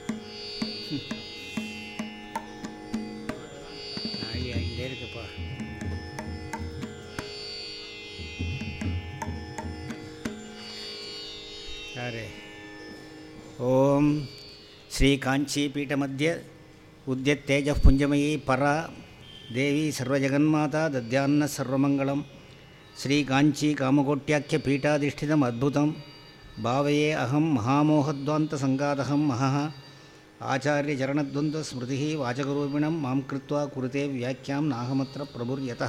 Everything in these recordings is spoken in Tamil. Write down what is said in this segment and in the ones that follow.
நாழி ஆகிட்டே இருக்குப்பா யாரு ஓம் ஸ்ரீ காஞ்சி பீఠமத்திய உத்தியத்தேஜ புஞ்சமயி பரா தேவி சர்வஜகன்மாதா தத்யான்ன சர்வமங்கலம் ஸ்ரீ காஞ்சி காமகோட்டியாக்கிய பீఠாதிஷ்டிதம் அத்புதம் பாவயே அகம் மகாமோகத்வாந்த சங்காதகம் மகः आचार्यचरणद्वन्द्वस्मृतिः वाचकरूपिणं मां कृत्वा कुरुते व्याख्यां नाहमत्र प्रभुर्यतः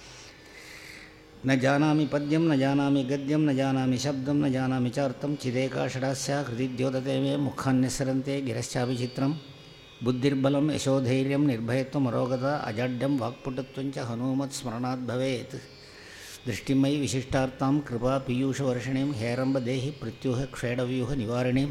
न जानामि पद्यं न जानामि गद्यं न जानामि शब्दं न जानामि चार्थं चिदेकाषडास्या हृदि द्योतते मे मुखान्यसरन्ते गिरश्चापि चित्रं बुद्धिर्बलं यशोधैर्यं निर्भयत्वमरोगता अजाड्यं वाक्पुटत्वं च हनूमत्स्मरणात् भवेत् दृष्टिमयि विशिष्टार्तां कृपा पीयूषवर्षिणीं हेरम्बदेहि प्रत्यूह क्षेडव्यूहनिवारिणीं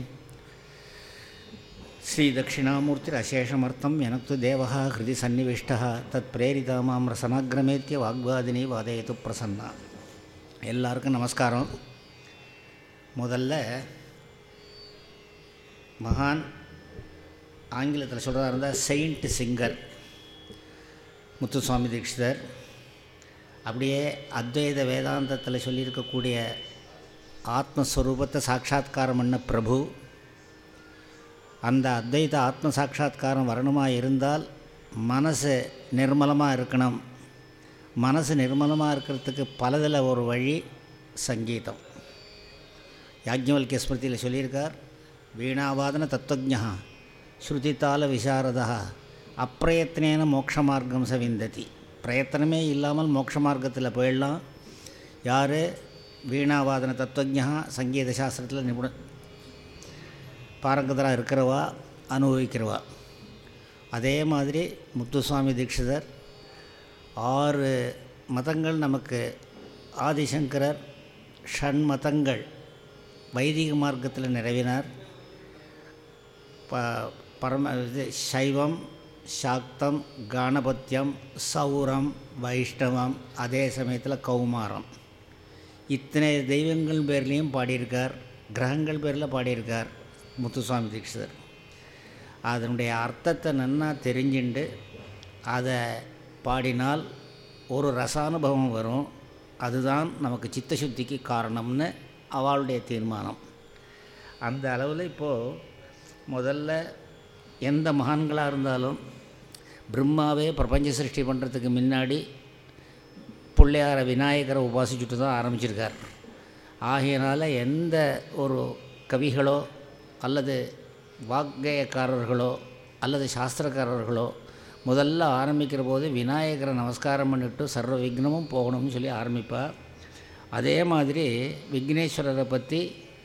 श्रीदक्षिणामूर्तिरशेषमर्थं यनक्तु देवः हृदि सन्निविष्टः तत्प्रेरिता मां रसनाग्रमेत्य वाग्वादिनी वादयतु प्रसन्ना எல்லாருக்கும் நமஸ்காரம் முதல்ல மகான் ஆங்கிலத்தில் சொல்கிறதா இருந்தால் செயின்ட் சிங்கர் முத்துசுவாமி தீட்சிதர் அப்படியே அத்வைத வேதாந்தத்தில் சொல்லியிருக்கக்கூடிய ஆத்மஸ்வரூபத்தை சாட்சா்காரம் பண்ண பிரபு அந்த அத்வைத ஆத்ம சாட்சா்காரம் வரணுமா இருந்தால் மனசு நிர்மலமாக இருக்கணும் மனசு நிர்மலமாக இருக்கிறதுக்கு பலதில் ஒரு வழி சங்கீதம் யாஜ்ஞவல்கிய ஸ்மிருதியில் சொல்லியிருக்கார் வீணாவாதன தத்துவஜா ஸ்ருதித்தால விசாரதா அப்பிரயத்னேன மோட்ச மார்க்கம் சவிந்ததி பிரயத்தனமே இல்லாமல் மோட்ச மார்க்கத்தில் போயிடலாம் யார் வீணாவாதன தத்துவஜா சங்கீத சாஸ்திரத்தில் நிபுண பாரங்கதராக இருக்கிறவா அனுபவிக்கிறவா அதே மாதிரி முத்துசுவாமி தீட்சிதர் ஆறு மதங்கள் நமக்கு ஆதிசங்கரர் ஷண் மதங்கள் வைதிக மார்க்கத்தில் நிறைவினார் ப பரம இது சைவம் சாக்தம் காணபத்தியம் சௌரம் வைஷ்ணவம் அதே சமயத்தில் கௌமாரம் இத்தனை தெய்வங்கள் பேர்லேயும் பாடியிருக்கார் கிரகங்கள் பேரில் பாடியிருக்கார் முத்துசுவாமி தீட்சிதர் அதனுடைய அர்த்தத்தை நன்னா தெரிஞ்சுண்டு அதை பாடினால் ஒரு ரசானுபவம் வரும் அதுதான் நமக்கு சித்தசுத்திக்கு காரணம்னு அவளுடைய தீர்மானம் அந்த அளவில் இப்போது முதல்ல எந்த மகான்களாக இருந்தாலும் பிரம்மாவே பிரபஞ்ச சிருஷ்டி பண்ணுறதுக்கு முன்னாடி பிள்ளையார விநாயகரை உபாசிச்சுட்டு தான் ஆரம்பிச்சிருக்கார் ஆகையினால் எந்த ஒரு கவிகளோ அல்லது வாக்கேயக்காரர்களோ அல்லது சாஸ்திரக்காரர்களோ முதல்ல ஆரம்பிக்கிற போது விநாயகரை நமஸ்காரம் பண்ணிவிட்டு சர்வ விக்னமும் போகணும்னு சொல்லி ஆரம்பிப்பார் அதே மாதிரி விக்னேஸ்வரரை பற்றி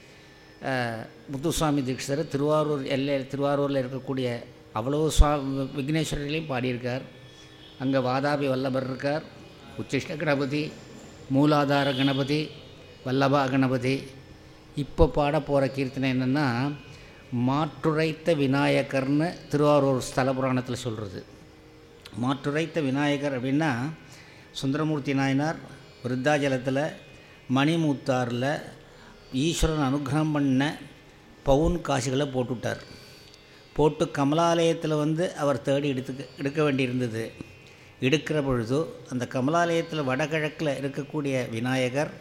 முத்துசுவாமி தீட்சிதர் திருவாரூர் எல்லை திருவாரூரில் இருக்கக்கூடிய அவ்வளோ சுவா விக்னேஸ்வரர்களையும் பாடியிருக்கார் அங்கே வாதாபி வல்லபர் இருக்கார் உச்சிஷ்ட கணபதி மூலாதார கணபதி வல்லபா கணபதி இப்போ பாட போகிற கீர்த்தனை என்னென்னா மாற்றுரைத்த விநாயகர்னு திருவாரூர் ஸ்தல புராணத்தில் சொல்கிறது மாற்றுரைத்த விநாயகர் அப்படின்னா சுந்தரமூர்த்தி நாயனார் விருத்தாஜலத்தில் மணிமூத்தாரில் ஈஸ்வரன் அனுகிரகம் பண்ண பவுன் காசுகளை போட்டுவிட்டார் போட்டு கமலாலயத்தில் வந்து அவர் தேடி எடுத்துக்க எடுக்க வேண்டியிருந்தது எடுக்கிற பொழுது அந்த கமலாலயத்தில் வடகிழக்கில் இருக்கக்கூடிய விநாயகர்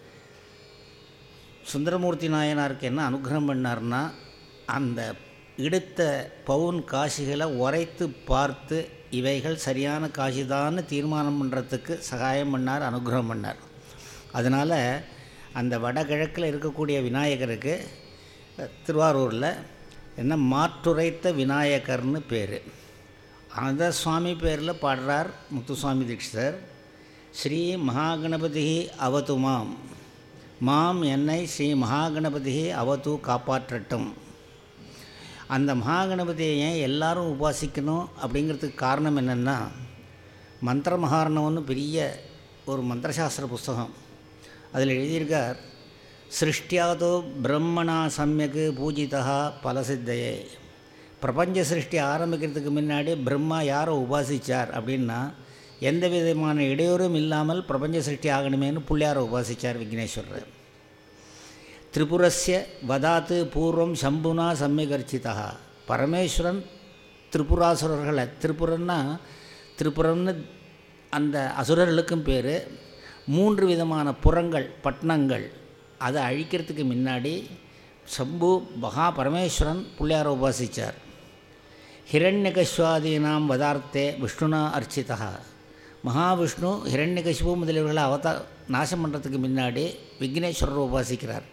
சுந்தரமூர்த்தி நாயனாருக்கு என்ன அனுகிரகம் பண்ணார்னா அந்த எடுத்த பவுன் காசிகளை உரைத்து பார்த்து இவைகள் சரியான காசிதான்னு தீர்மானம் பண்ணுறதுக்கு சகாயம் பண்ணார் அனுகிரகம் பண்ணார் அதனால் அந்த வடகிழக்கில் இருக்கக்கூடிய விநாயகருக்கு திருவாரூரில் என்ன மாற்றுரைத்த விநாயகர்னு பேர் அந்த சுவாமி பேரில் பாடுறார் முத்துசுவாமி தீட்சிதர் ஸ்ரீ மகாகணபதி அவத்து மாம் மாம் என்னை ஸ்ரீ மகாகணபதி அவத்து காப்பாற்றட்டும் அந்த மகாகணபதியை ஏன் எல்லாரும் உபாசிக்கணும் அப்படிங்கிறதுக்கு காரணம் என்னென்னா மந்திர மகாரணம்னு பெரிய ஒரு மந்திரசாஸ்திர புஸ்தகம் அதில் எழுதியிருக்கார் சிருஷ்டியாதோ பிரம்மணா சமயக்கு பூஜிதா பலசித்தையே பிரபஞ்ச சிருஷ்டி ஆரம்பிக்கிறதுக்கு முன்னாடி பிரம்மா யாரை உபாசித்தார் அப்படின்னா எந்த விதமான இடையூறும் இல்லாமல் பிரபஞ்ச சிருஷ்டி ஆகணுமேனு பிள்ளையாரை உபாசித்தார் விக்னேஸ்வரர் திரிபுரஸ்ய வதாத்து பூர்வம் சம்புனா சம்யகர்ச்சிதா பரமேஸ்வரன் திரிபுராசுரர்களை திரிபுரன்னா திரிபுரம்னு அந்த அசுரர்களுக்கும் பேர் மூன்று விதமான புறங்கள் பட்டணங்கள் அதை அழிக்கிறதுக்கு முன்னாடி சம்பு மகா பரமேஸ்வரன் பிள்ளையாரை உபாசித்தார் ஹிரண்யகஸ்வாதீனாம் வதார்த்தே விஷ்ணுனா அர்ச்சிதா மகாவிஷ்ணு ஹிரண்யகசிபு முதலியவர்களை அவதா நாசம் பண்ணுறதுக்கு முன்னாடி விக்னேஸ்வரரை உபாசிக்கிறார்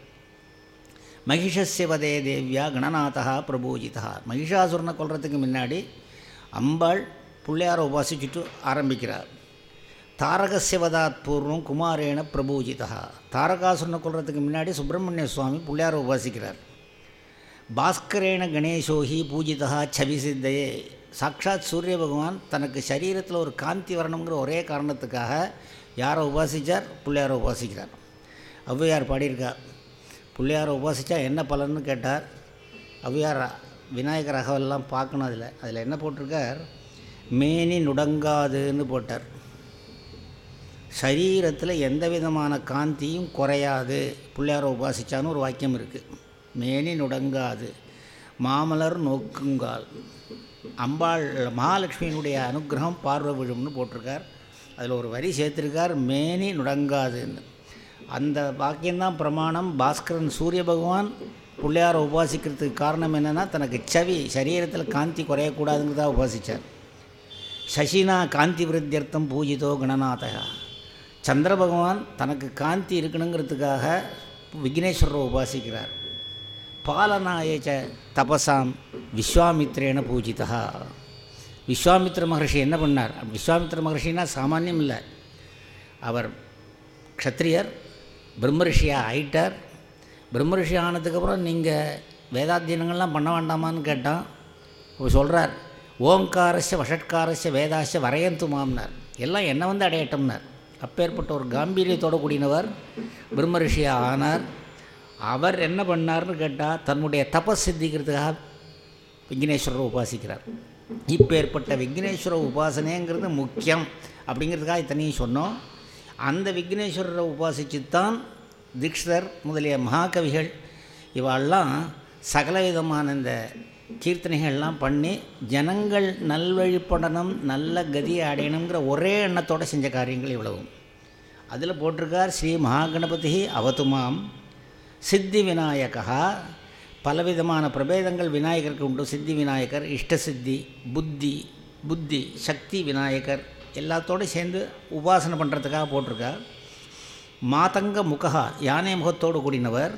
மகிஷஸ்ய வதே தேவியா கணநாதா பிரபூஜிதா மகிஷாசுரனை கொல்றதுக்கு முன்னாடி அம்பாள் பிள்ளையாரை உபாசிச்சுட்டு ஆரம்பிக்கிறார் தாரகசிய வதாத் பூர்வம் குமாரேன பிரபூஜிதா தாரகாசுரனை கொல்றதுக்கு முன்னாடி சுப்பிரமணிய சுவாமி பிள்ளையாரை உபாசிக்கிறார் பாஸ்கரேன கணேசோஹி பூஜிதா சவி சித்தையே சாக்ஷாத் சூரிய பகவான் தனக்கு சரீரத்தில் ஒரு காந்தி வரணுங்கிற ஒரே காரணத்துக்காக யாரை உபாசித்தார் பிள்ளையாரை உபாசிக்கிறார் ஔவையார் பாடியிருக்கா பிள்ளையாரை உபாசித்தா என்ன பலன்னு கேட்டார் ஔவையார் விநாயகர் அகவெல்லாம் பார்க்கணும் அதில் அதில் என்ன போட்டிருக்கார் மேனி நுடங்காதுன்னு போட்டார் சரீரத்தில் எந்த விதமான காந்தியும் குறையாது பிள்ளையாரை உபாசிச்சான்னு ஒரு வாக்கியம் இருக்குது மேனி நுடங்காது மாமலர் நோக்குங்கால் அம்பாள் மகாலட்சுமியினுடைய அனுகிரகம் பார்வை விழும்னு போட்டிருக்கார் அதில் ஒரு வரி சேர்த்துருக்கார் மேனி நுடங்காதுன்னு அந்த வாக்கியம்தான் பிரமாணம் பாஸ்கரன் சூரிய பகவான் பிள்ளையாரை உபாசிக்கிறதுக்கு காரணம் என்னென்னா தனக்கு சவி சரீரத்தில் காந்தி குறையக்கூடாதுங்கிறதா உபாசித்தார் சசினா காந்தி விருத்தியர்த்தம் பூஜிதோ கணநாதகா சந்திர பகவான் தனக்கு காந்தி இருக்கணுங்கிறதுக்காக விக்னேஸ்வரரை உபாசிக்கிறார் பாலனாயச்ச தபசாம் விஸ்வாமித்ரேன பூஜிதா விஸ்வாமித்ர மகர்ஷி என்ன பண்ணார் விஸ்வாமித்ர மகர்ஷின்னா சாமானியம் இல்லை அவர் க்ஷத்ரியர் பிரம்மரிஷியாக ஆயிட்டார் பிரம்மரிஷி ஆனதுக்கப்புறம் நீங்கள் வேதாத்தியனங்கள்லாம் பண்ண வேண்டாமான்னு கேட்டான் அவர் சொல்கிறார் ஓங்காரஸ்ய வஷட்காரஸ்ய வேதாஸ்ய வரையந்து மாம்னார் எல்லாம் என்ன வந்து அடையட்டம்னார் அப்பேற்பட்ட ஒரு காம்பீரியத்தோடு கூடினவர் பிரம்மரிஷியாக ஆனார் அவர் என்ன பண்ணார்னு கேட்டால் தன்னுடைய தபஸ் சித்திக்கிறதுக்காக விக்னேஸ்வரரை உபாசிக்கிறார் இப்பேற்பட்ட விக்னேஸ்வர உபாசனைங்கிறது முக்கியம் அப்படிங்கிறதுக்காக இத்தனையும் சொன்னோம் அந்த விக்னேஸ்வரரை உபாசித்து தான் தீக்ஷிதர் முதலிய மகாகவிகள் இவாள்லாம் சகலவிதமான இந்த கீர்த்தனைகள்லாம் பண்ணி ஜனங்கள் நல்வழிப்படணும் நல்ல கதியை அடையணுங்கிற ஒரே எண்ணத்தோடு செஞ்ச காரியங்கள் இவ்வளவும் அதில் போட்டிருக்கார் ஸ்ரீ மகாகணபதி அவதுமாம் சித்தி விநாயகா பலவிதமான பிரபேதங்கள் விநாயகருக்கு உண்டு சித்தி விநாயகர் இஷ்டசித்தி புத்தி புத்தி சக்தி விநாயகர் எல்லாத்தோடு சேர்ந்து உபாசனை பண்ணுறதுக்காக போட்டிருக்கார் மாதங்க முகா யானை முகத்தோடு கூடினவர்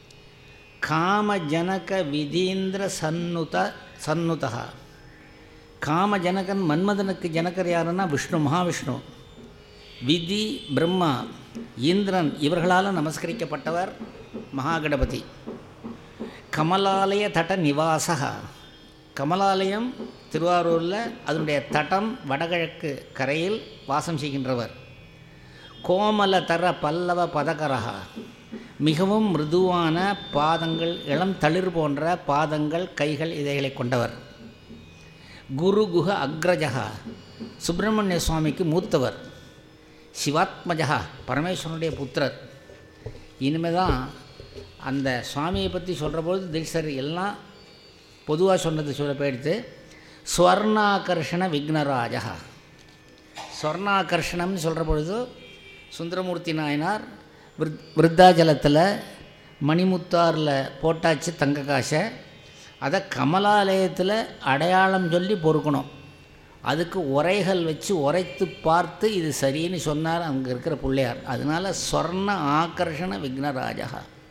காமஜனக விதீந்திர சன்னுத சன்னுதா காமஜனகன் மன்மதனுக்கு ஜனகர் யாருன்னா விஷ்ணு மகாவிஷ்ணு விதி பிரம்மா இந்திரன் இவர்களால் நமஸ்கரிக்கப்பட்டவர் மகாகணபதி கமலாலய தட நிவாசகா கமலாலயம் திருவாரூரில் அதனுடைய தடம் வடகிழக்கு கரையில் வாசம் செய்கின்றவர் கோமல தர பல்லவ பதகரகா மிகவும் மிருதுவான பாதங்கள் இளம் தளிர் போன்ற பாதங்கள் கைகள் இதைகளை கொண்டவர் குரு குஹ அக்ரஜகா சுப்பிரமணிய சுவாமிக்கு மூத்தவர் சிவாத்மஜா பரமேஸ்வரனுடைய புத்திரர் இனிமே தான் அந்த சுவாமியை பற்றி சொல்கிற பொழுது தீட்சர் எல்லாம் பொதுவாக சொன்னது சொல்ல போயிடுத்து ஸ்வர்ணாகர்ஷண விக்னராஜா ஸ்வர்ணாகர்ஷணம்னு சொல்கிற பொழுது சுந்தரமூர்த்தி நாயனார் விருத் விருத்தாச்சலத்தில் மணிமுத்தாரில் போட்டாச்சு தங்க காசை அதை கமலாலயத்தில் அடையாளம் சொல்லி பொறுக்கணும் அதுக்கு உரைகள் வச்சு உரைத்து பார்த்து இது சரின்னு சொன்னார் அங்கே இருக்கிற பிள்ளையார் அதனால் ஸ்வர்ண ஆகர்ஷண விக்னராஜா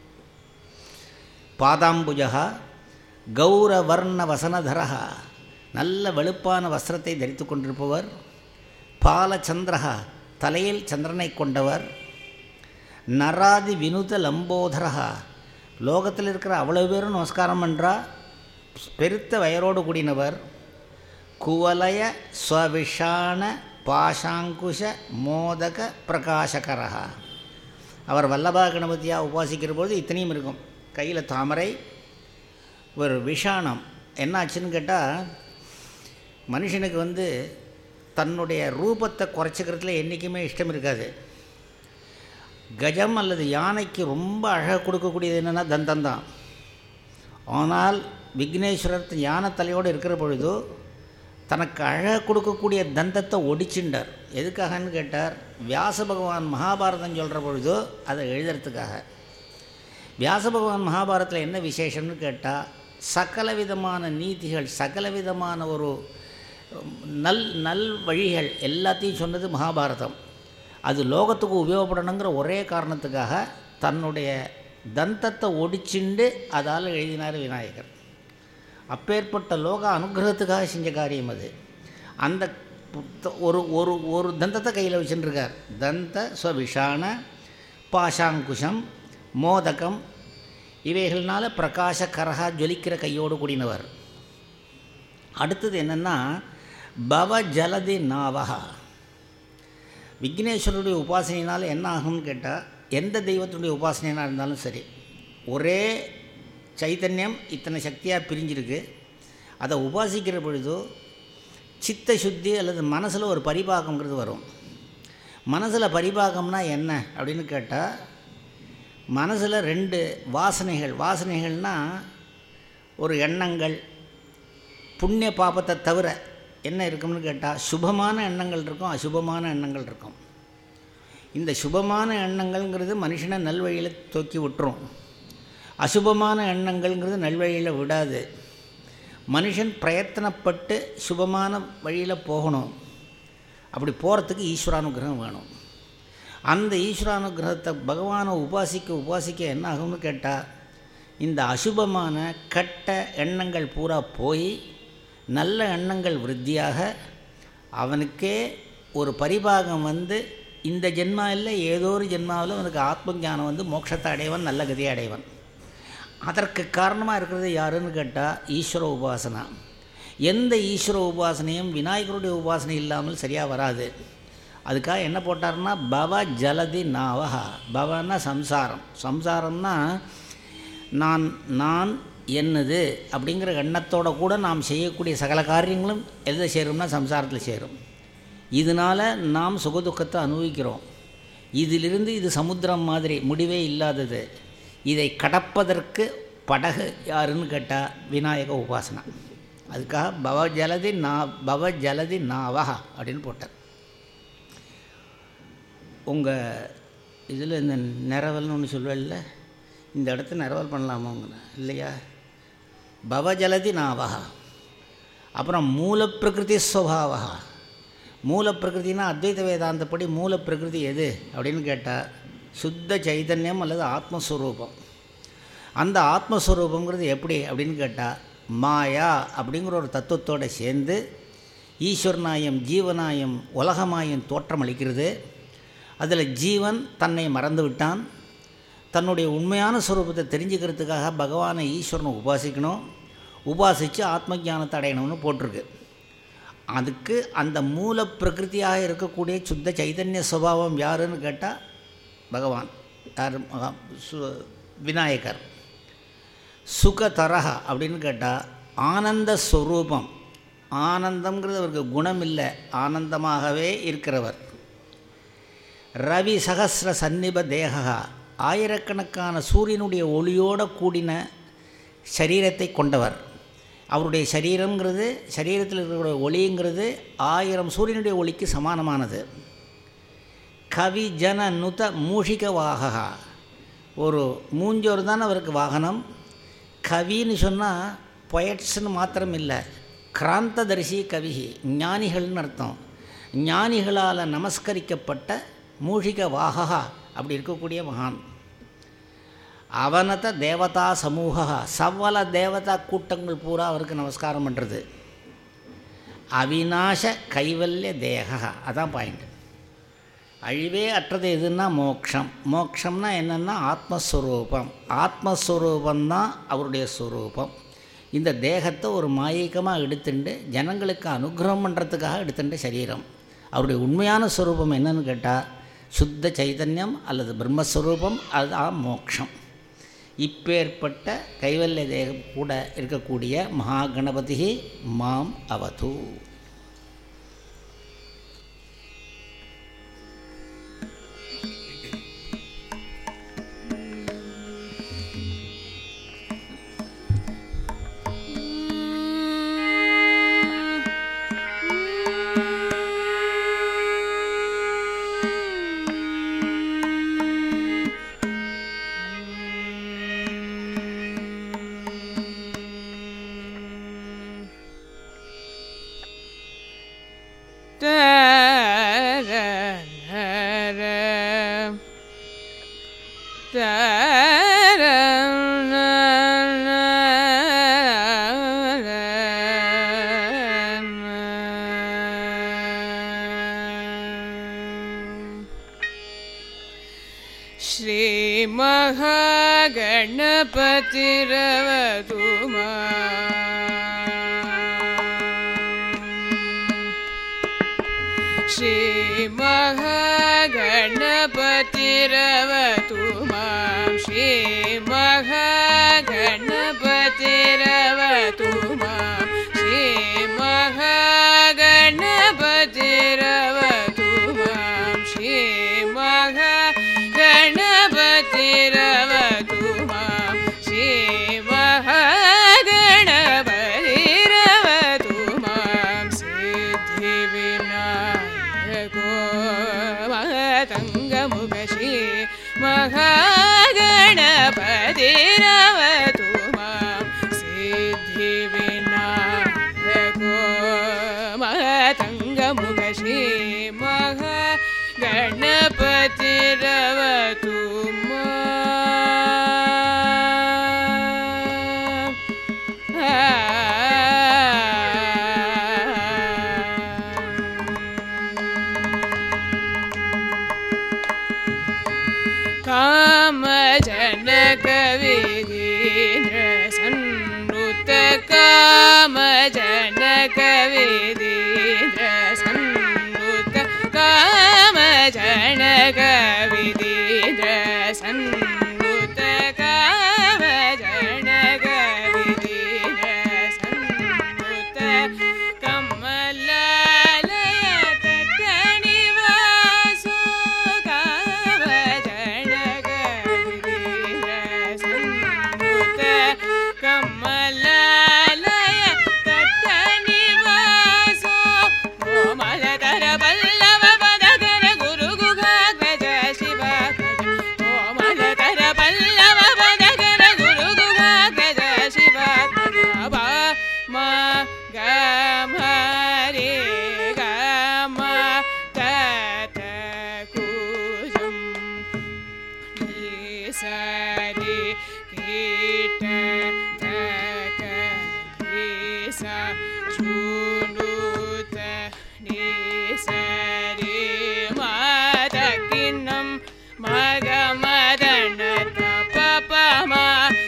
பாதாம்புஜா கௌரவர்ண வசனதரா நல்ல வெளுப்பான வஸ்திரத்தை தரித்து கொண்டிருப்பவர் பாலச்சந்திரா தலையில் சந்திரனை கொண்டவர் நராதி வினுத லம்போதரா லோகத்தில் இருக்கிற அவ்வளவு பேரும் நமஸ்காரம் பண்ணுறா பெருத்த வயரோடு கூடினவர் குவலய ஸ்வவிஷான பாஷாங்குஷ மோதக பிரகாசகரா அவர் வல்லபா கணபதியாக உபாசிக்கிற போது இத்தனையும் இருக்கும் கையில் தாமரை ஒரு விஷானம் என்ன ஆச்சுன்னு கேட்டால் மனுஷனுக்கு வந்து தன்னுடைய ரூபத்தை குறைச்சிக்கிறதுல என்றைக்குமே இஷ்டம் இருக்காது கஜம் அல்லது யானைக்கு ரொம்ப அழகாக கொடுக்கக்கூடியது என்னென்னா தந்தம் தான் ஆனால் விக்னேஸ்வரர் ஞான தலையோடு இருக்கிற பொழுது தனக்கு அழக கொடுக்கக்கூடிய தந்தத்தை ஒடிச்சுண்டார் எதுக்காகன்னு கேட்டார் வியாச பகவான் மகாபாரதம் சொல்கிற பொழுது அதை எழுதுறதுக்காக வியாச பகவான் மகாபாரதத்தில் என்ன விசேஷம்னு கேட்டால் சகல விதமான நீதிகள் சகல விதமான ஒரு நல் நல் வழிகள் எல்லாத்தையும் சொன்னது மகாபாரதம் அது லோகத்துக்கு உபயோகப்படணுங்கிற ஒரே காரணத்துக்காக தன்னுடைய தந்தத்தை ஒடிச்சுண்டு அதால் எழுதினார் விநாயகர் அப்பேற்பட்ட லோக அனுகிரகத்துக்காக செஞ்ச காரியம் அது அந்த புத்த- ஒரு ஒரு ஒரு தந்தத்தை கையில் வச்சுட்டுருக்கார் தந்த ஸ்வவிஷான பாஷாங்குஷம் மோதகம் இவைகள்னால பிரகாச கரகா ஜொலிக்கிற கையோடு கூடினவர் அடுத்தது என்னென்னா பவ ஜலதி நாவகா விக்னேஸ்வரருடைய உபாசனையினால் என்ன ஆகும்னு கேட்டால் எந்த தெய்வத்துடைய உபாசனையாக இருந்தாலும் சரி ஒரே சைத்தன்யம் இத்தனை சக்தியாக பிரிஞ்சிருக்கு அதை உபாசிக்கிற பொழுது சித்த சுத்தி அல்லது மனசில் ஒரு பரிபாகங்கிறது வரும் மனசில் பரிபாகம்னா என்ன அப்படின்னு கேட்டால் மனசில் ரெண்டு வாசனைகள் வாசனைகள்னால் ஒரு எண்ணங்கள் புண்ணிய பாபத்தை தவிர என்ன இருக்கும்னு கேட்டால் சுபமான எண்ணங்கள் இருக்கும் அசுபமான எண்ணங்கள் இருக்கும் இந்த சுபமான எண்ணங்கள்ங்கிறது மனுஷனை நல்வழியில் தூக்கி விட்டுரும் அசுபமான எண்ணங்கள்ங்கிறது நல்வழியில் விடாது மனுஷன் பிரயத்தனப்பட்டு சுபமான வழியில் போகணும் அப்படி போகிறதுக்கு ஈஸ்வரானுகிரகம் வேணும் அந்த ஈஸ்வரானுகிரகத்தை பகவானை உபாசிக்க உபாசிக்க என்ன ஆகும்னு கேட்டால் இந்த அசுபமான கட்ட எண்ணங்கள் பூரா போய் நல்ல எண்ணங்கள் விருத்தியாக அவனுக்கே ஒரு பரிபாகம் வந்து இந்த ஜென்மா இல்லை ஏதோ ஒரு ஜென்மாவில் அவனுக்கு ஆத்ம ஞானம் வந்து மோட்சத்தை அடைவன் நல்ல கதியை அடைவன் அதற்கு காரணமாக இருக்கிறது யாருன்னு கேட்டால் ஈஸ்வர உபாசனா எந்த ஈஸ்வர உபாசனையும் விநாயகருடைய உபாசனை இல்லாமல் சரியாக வராது அதுக்காக என்ன போட்டார்னா பவ ஜலதி நாவஹா பவன்னா சம்சாரம் சம்சாரம்னா நான் நான் என்னது அப்படிங்கிற எண்ணத்தோட கூட நாம் செய்யக்கூடிய சகல காரியங்களும் எதில் சேரும்னா சம்சாரத்தில் சேரும் இதனால் நாம் சுகதுக்கத்தை அனுபவிக்கிறோம் இதிலிருந்து இது சமுத்திரம் மாதிரி முடிவே இல்லாதது இதை கடப்பதற்கு படகு யாருன்னு கேட்டால் விநாயக உபாசனா அதுக்காக பவ ஜலதி நா பவ ஜலதி நாவஹா அப்படின்னு போட்டார் உங்கள் இதில் இந்த நிறவல்னு ஒன்று சொல்லுவல்ல இந்த இடத்த நிறவல் பண்ணலாமாங்க இல்லையா பவஜலதி நாவகா அப்புறம் மூல பிரகிருதி ஸ்வபாவா மூல பிரகிருதினா அத்வைத வேதாந்தப்படி மூல பிரகிருதி எது அப்படின்னு கேட்டால் சுத்த சைதன்யம் அல்லது ஆத்மஸ்வரூபம் அந்த ஆத்மஸ்வரூபங்கிறது எப்படி அப்படின்னு கேட்டால் மாயா அப்படிங்கிற ஒரு தத்துவத்தோடு சேர்ந்து ஈஸ்வரநாயம் ஜீவநாயம் உலகமாயம் தோற்றம் அளிக்கிறது அதில் ஜீவன் தன்னை மறந்து விட்டான் தன்னுடைய உண்மையான ஸ்வரூபத்தை தெரிஞ்சுக்கிறதுக்காக பகவானை ஈஸ்வரனை உபாசிக்கணும் உபாசித்து ஆத்ம ஞானத்தை அடையணும்னு போட்டிருக்கு அதுக்கு அந்த மூல பிரகிருதியாக இருக்கக்கூடிய சுத்த சைதன்ய சுபாவம் யாருன்னு கேட்டால் பகவான் யார் மகா சு விநாயகர் சுகதரஹா அப்படின்னு கேட்டால் ஆனந்த ஸ்வரூபம் ஆனந்தம்ங்கிறது அவருக்கு குணம் இல்லை ஆனந்தமாகவே இருக்கிறவர் ரவி சகசிர சந்நிப தேகா ஆயிரக்கணக்கான சூரியனுடைய ஒளியோடு கூடின சரீரத்தை கொண்டவர் அவருடைய சரீரங்கிறது சரீரத்தில் இருக்கிற ஒளிங்கிறது ஆயிரம் சூரியனுடைய ஒளிக்கு சமானமானது கவி ஜன நுத மூஷிக வாககா ஒரு மூஞ்சோர் தான் அவருக்கு வாகனம் கவின்னு சொன்னால் பொயட்ஸ்னு மாத்திரம் இல்லை கிராந்ததரிசி கவி ஞானிகள்னு அர்த்தம் ஞானிகளால் நமஸ்கரிக்கப்பட்ட மூஷிக வாககா அப்படி இருக்கக்கூடிய மகான் அவனத தேவதா சமூக சவல தேவதா கூட்டங்கள் பூரா அவருக்கு நமஸ்காரம் பண்ணுறது அவிநாச கைவல்ய தேகா அதான் பாயிண்ட் அழிவே அற்றது எதுன்னா மோக்ஷம் மோக்ஷம்னா என்னென்னா ஆத்மஸ்வரூபம் ஆத்மஸ்வரூபந்தான் அவருடைய ஸ்வரூபம் இந்த தேகத்தை ஒரு மாயக்கமாக எடுத்துண்டு ஜனங்களுக்கு அனுகிரகம் பண்ணுறதுக்காக எடுத்துட்ட சரீரம் அவருடைய உண்மையான ஸ்வரூபம் என்னன்னு கேட்டால் சுத்த சைதன்யம் அல்லது பிரம்மஸ்வரூபம் அதுதான் மோக்ஷம் இப்பேற்பட்ட கைவல்ய தேகம் கூட இருக்கக்கூடிய மகா கணபதி மாம் அவது श्रीमहागणपतिरवतु श्रीमहागणपतिरवतु मां श्रीमहागणपतिरवतु मां श्रीमहागणपतिरवतु मां श्रीमहागणपतिरवतु मां श्रीमहागणपतिरवतु मां सिद्धिविनायको मतङ्गमुखशी महागणपतिरवतु मां सिद्धिविनायको मतङ्गमुखशी महागणपतिरवतु माम् कामजनकविदीन्द्र सन्नुत कामजनकविदीन्द्र सन्नुत कामजनकविदीन्द्र सन्नुत कामजनकविदीन्द्र सन्नुत कमलालय तटनिवासो कामजनकविदीन्द्र सन्नुत कमलालय तटनिवासो कोमलतर पल्लव पदकर गुरुगुगाग्रज शिव कोमलतर पल्लव पदकर गुरुगुगाग्रज शिव म ग म रे ग म तत कुजम् सरि कीट तक सा शृणुत निसरि मादकिन्नं मगमदन तपपमा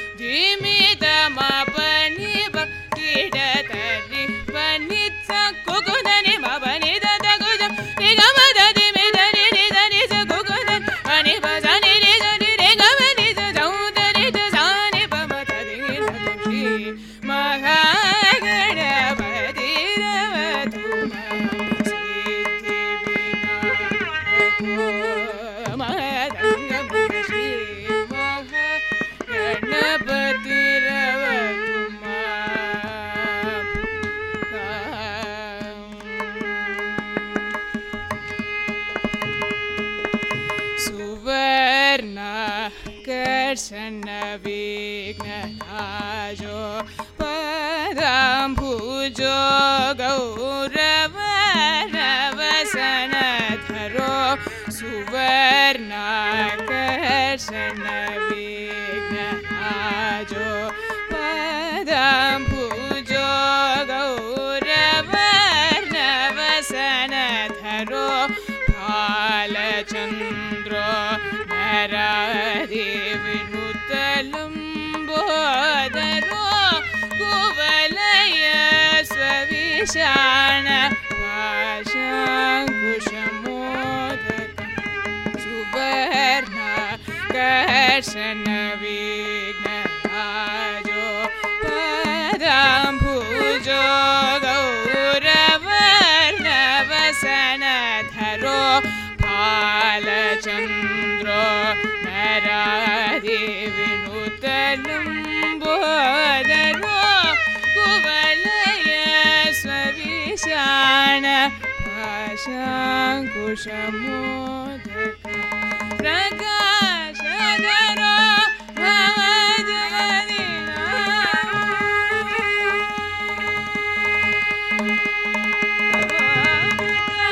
धिमितमपनि किडतरि पनित्स कुकुदनि मपनि ददगुजं निगमदधि मिदनि निदनि स कुकुदन् अनि भजनि निजनि निगमनि स सौदरि स सानि पमतरि नदक्षि महागणपतिरवतु सिद्धिविनायको महदङ्गमुखी महागणपतिरवतु सुवर्ण कर्षण विघ्नराजो पदाम्भुजो गौरव रवसनधरो सुवर्ण कर्षण विघ्नराजो पदाम्भुजो गौरव रवसनधरो फालचन्द्रो नरादिविनुतलम्बोदरो कुवलय स्वविशाण पाशाङ्कुशमोदक सुवर्ण कर्षण विघ्नराजो पदाम्भुजो गौरवर्णवसनधरो फालचन्द्रो नरादिविनुतलम्बोदरो कुवलय स्वविशाण भाषाङ्कुशमोदक प्रकाशधरो भवजगदिना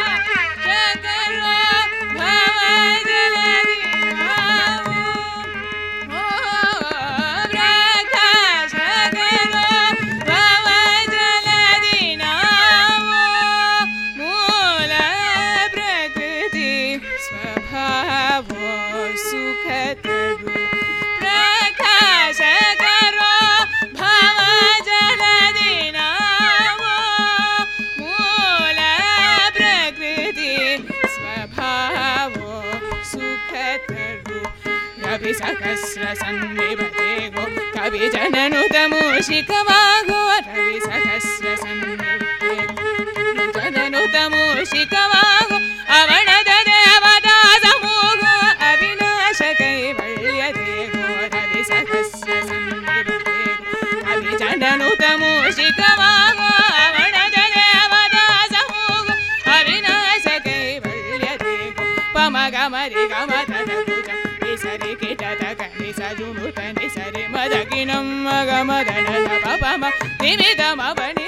रवि सहस्र सन्निभते गो कवि जननुतमूषिकवागो रवि सहस्र सन्निभते जननुतमूषिकवागो अवणद देवदासमूगो अविनाश कैवल्यते गो रवि सहस्र सन्निभते कवि जननुतमूषिकवागो अवणद देवदासमूगो अविनाश कैवल्यते गो पमगमरि गमतदकुज निसरि किटतक निसजुनुत निसरि मदगिनं मगमदन पपम निमिदमवनि